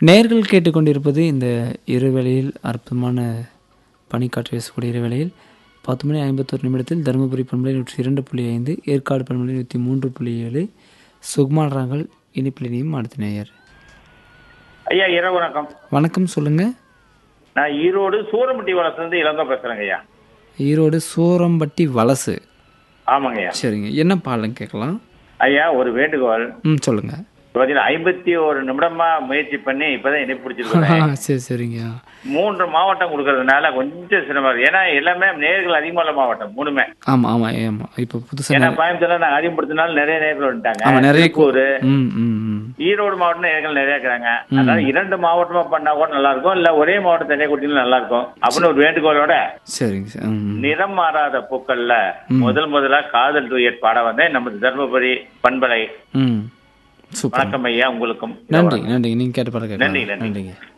நேர்கள் கேட்டுக்கொண்டிருப்பது இந்த இருவேளையில் அற்புதமான பனிக்காற்று வீசக்கூடிய இருவேளையில் பத்து மணி ஐம்பத்தொரு நிமிடத்தில் தருமபுரி பண்பலை நூற்றி இரண்டு புள்ளி ஐந்து ஏற்காடு பண்பலை நூற்றி மூன்று புள்ளி ஏழு சுகுமார் ராங்கல் இனிப்பிலினியும் அடுத்த நேயர் ஐயா இரவு வணக்கம் வணக்கம் சொல்லுங்கள் நான் ஈரோடு சூரமுட்டி வளர்த்துலேருந்து இளங்க பேசுறேங்க ஐயா ஈரோடு சூரம்பட்டி வலசு ஆமாங்க ஐயா சரிங்க என்ன பாலம் கேட்கலாம் ஐயா ஒரு வேண்டுகோள் ம் சொல்லுங்கள் பார்த்தீங்கன்னா ஐம்பத்தி ஒரு நிமிடமா முயற்சி பண்ணி இப்பதான் இணைப்பு பிடிச்சிருக்கேன் சரி சரிங்க மூன்று மாவட்டம் கொடுக்கறதுனால கொஞ்சம் சிரமம் இருக்கு. ஏன்னா எல்லாமே நேர்கள் அதிகமான மாவட்டம் மூணுமே ஆமாம் ஆமாம் ஆமாம் இப்போ புதுசாக ஏன்னா கோயம்புத்தூர்ல நாங்க அதிகப்படுத்தினால நிறைய நேர்கள் வந்துட்டாங்க ஆமாம் நிறைய கு- திருப்பூர் ம் ம் ம் ஈரோடு மாவட்டம் நேர்கள் நிறைய இருக்கிறாங்க அதனால இரண்டு மாவட்டமா பண்ணா கூட நல்லா இருக்கும் இல்ல ஒரே மாவட்டம் தனியாக கொடுத்தீங்கன்னா நல்லா இருக்கும் அப்படின்னு ஒரு வேண்டுகோளோட சரிங்க சார் ம் நிறம் மாறாத பூக்கள்ல முதல் முதலா காதல் டூயட் பாட வந்தேன் நமது தர்மபுரி பண்பலை ம் சூப்பர் வணக்கம் ஐயா உங்களுக்கும் நன்றி நன்றிங்க நீங்கள் கேட்ட பாடம் நன்றி, கேட்கலாம் நன்றி. நன்றிங்க